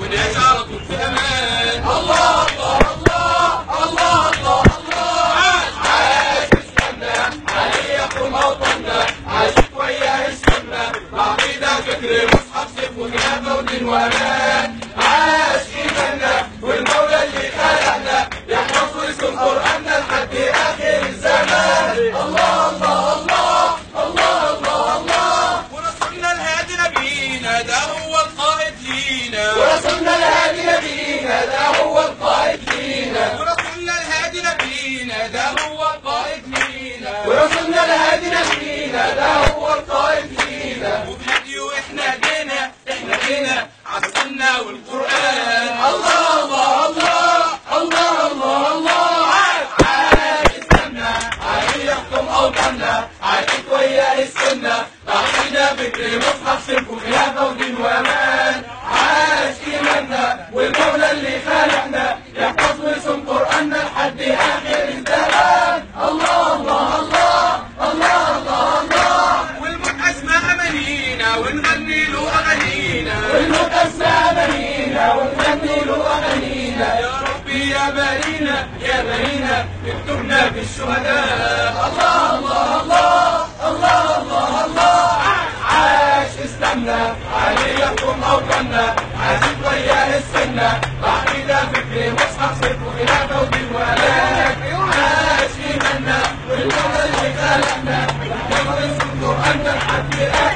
ونعيش على طول في امان الله الله الله الله الله الله عاش اسلامنا عليكم موطننا عاشت وياه السنة بعقيدة فكر مصحف سيف وكتابة ودين وامان عاش ايماننا والمولى اللي خلقنا يحفظ ويسكن قرآننا لحد آخر الزمان الله الله الله الله الله الله ورسولنا الهادي نبينا ده هو القائد لينا ورسولنا الهادي نبينا ده هو القائد لينا ورسولنا الهادي نبينا ده هو القائد لينا ورسولنا الهادي نبينا ده هو القائد لينا وبهدي واحنا جينا احنا جينا عالسنة والقرآن الله الله الله الله الله الله عاش اسلامنا عليه يحكم اوطاننا عاشت وياه السنه بعقيده فكر مصحف سلك وخلافه ودين وامان عاش ايماننا والمولى اللي خلقنا يحفظ ويصوم قراننا لحد اخر الزمان الله الله الله الله الله الله والموت أسمى أمانينا ونغني له أغانينا والموت اسمى بنينا ونغني له اغانينا يا ربي يا بارينا يا بارينا اكتبنا بالشهداء الله الله الله الله الله الله عاش اسلامنا عليكم اوطاننا عاشت وياه السنه بعقيده فكر مصحف سيف وخلافه ودين ولاك عاش ايماننا والمولى اللي خلقنا يحفظ القران لحد اخر